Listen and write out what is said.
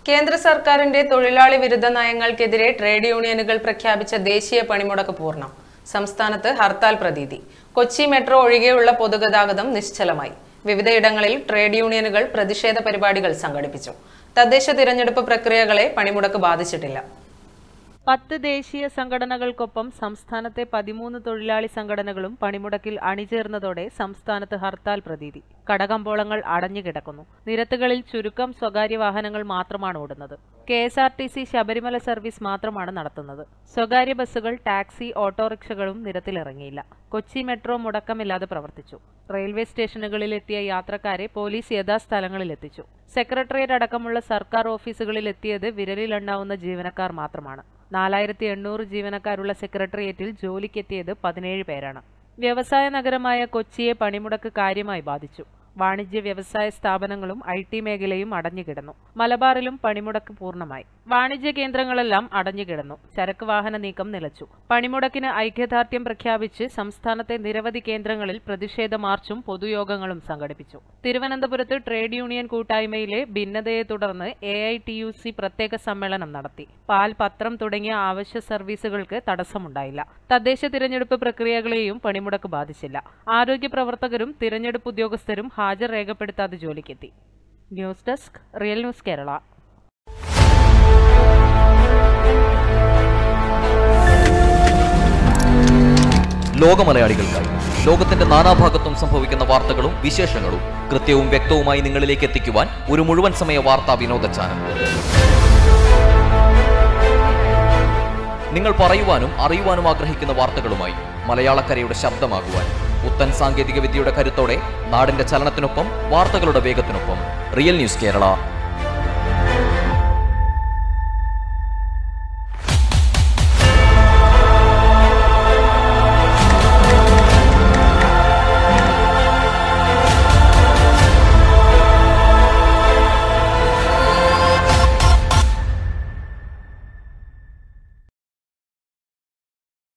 കേന്ദ്ര സർക്കാരിന്റെ തൊഴിലാളി വിരുദ്ധ നയങ്ങൾക്കെതിരെ ട്രേഡ് യൂണിയനുകൾ പ്രഖ്യാപിച്ച ദേശീയ പണിമുടക്ക് പൂർണ്ണം സംസ്ഥാനത്ത് ഹർത്താൽ പ്രതീതി കൊച്ചി മെട്രോ ഒഴികെയുള്ള പൊതുഗതാഗതം നിശ്ചലമായി വിവിധയിടങ്ങളിൽ ട്രേഡ് യൂണിയനുകൾ പ്രതിഷേധ പരിപാടികൾ സംഘടിപ്പിച്ചു തദ്ദേശ തിരഞ്ഞെടുപ്പ് പ്രക്രിയകളെ പണിമുടക്ക് ബാധിച്ചിട്ടില്ല പത്ത് ദേശീയ സംഘടനകൾക്കൊപ്പം സംസ്ഥാനത്തെ പതിമൂന്ന് തൊഴിലാളി സംഘടനകളും പണിമുടക്കിൽ അണിചേർന്നതോടെ സംസ്ഥാനത്ത് ഹർത്താൽ പ്രതീതി കടകമ്പോളങ്ങൾ അടഞ്ഞുകിടക്കുന്നു നിരത്തുകളിൽ ചുരുക്കം സ്വകാര്യ വാഹനങ്ങൾ മാത്രമാണ് ഓടുന്നത് K S R T C Sabarimala service മാത്രമാണ് നടത്തുന്നത് സ്വകാര്യ ബസ്സുകൾ ടാക്സി ഓട്ടോറിക്ഷകളും നിരത്തിലിറങ്ങിയില്ല കൊച്ചി മെട്രോ മുടക്കമില്ലാതെ പ്രവർത്തിച്ചു റെയിൽവേ സ്റ്റേഷനുകളിലെത്തിയ യാത്രക്കാരെ പോലീസ് യഥാസ്ഥലങ്ങളിലെത്തിച്ചു സെക്രട്ടേറിയറ്റ് അടക്കമുള്ള സർക്കാർ ഓഫീസുകളിൽ എത്തിയത് വിരലിലെണ്ണാവുന്ന ജീവനക്കാർ മാത്രമാണ് നാലായിരത്തി എണ്ണൂറ് ജീവനക്കാരുള്ള സെക്രട്ടേറിയറ്റിൽ ജോലിക്കെത്തിയത് പതിനേഴ് പേരാണ് വ്യവസായ നഗരമായ കൊച്ചിയെ പണിമുടക്ക് കാര്യമായി ബാധിച്ചു വാണിജ്യ വ്യവസായ സ്ഥാപനങ്ങളും ഐ ടി മേഖലയും അടഞ്ഞുകിടന്നു മലബാറിലും പണിമുടക്ക് പൂർണ്ണമായി വാണിജ്യ കേന്ദ്രങ്ങളെല്ലാം അടഞ്ഞുകിടന്നു ചരക്ക് വാഹന നീക്കം നിലച്ചു പണിമുടക്കിന് ഐക്യദാർഢ്യം പ്രഖ്യാപിച്ച് സംസ്ഥാനത്തെ നിരവധി കേന്ദ്രങ്ങളിൽ പ്രതിഷേധ മാർച്ചും പൊതുയോഗങ്ങളും സംഘടിപ്പിച്ചു തിരുവനന്തപുരത്ത് ട്രേഡ് യൂണിയൻ കൂട്ടായ്മയിലെ ഭിന്നതയെ തുടർന്ന് A I T U C പ്രത്യേക സമ്മേളനം നടത്തി പാൽ പത്രം തുടങ്ങിയ ആവശ്യ സർവീസുകൾക്ക് തടസ്സമുണ്ടായില്ല തദ്ദേശ തിരഞ്ഞെടുപ്പ് പ്രക്രിയകളെയും പണിമുടക്ക് ബാധിച്ചില്ല ആരോഗ്യ പ്രവർത്തകരും തിരഞ്ഞെടുപ്പ് ഉദ്യോഗസ്ഥരും ഹാജർ രേഖപ്പെടുത്താതെ ജോലിക്കെത്തി news desk real news Kerala ലോകമലയാളികൾക്കായി ലോകത്തിന്റെ നാനാഭാഗത്തും സംഭവിക്കുന്ന വാർത്തകളും വിശേഷങ്ങളും കൃത്യവും വ്യക്തവുമായി നിങ്ങളിലേക്ക് എത്തിക്കുവാൻ ഒരു മുഴുവൻ സമയ വാർത്താ വിനോദ ചാനൽ നിങ്ങൾ പറയുവാനും അറിയുവാനും ആഗ്രഹിക്കുന്ന വാർത്തകളുമായി മലയാളക്കരയുടെ ശബ്ദമാകുവാൻ പുത്തൻ സാങ്കേതിക വിദ്യയുടെ കരുത്തോടെ നാടിന്റെ ചലനത്തിനൊപ്പം വാർത്തകളുടെ വേഗത്തിനൊപ്പം റിയൽ ന്യൂസ് കേരള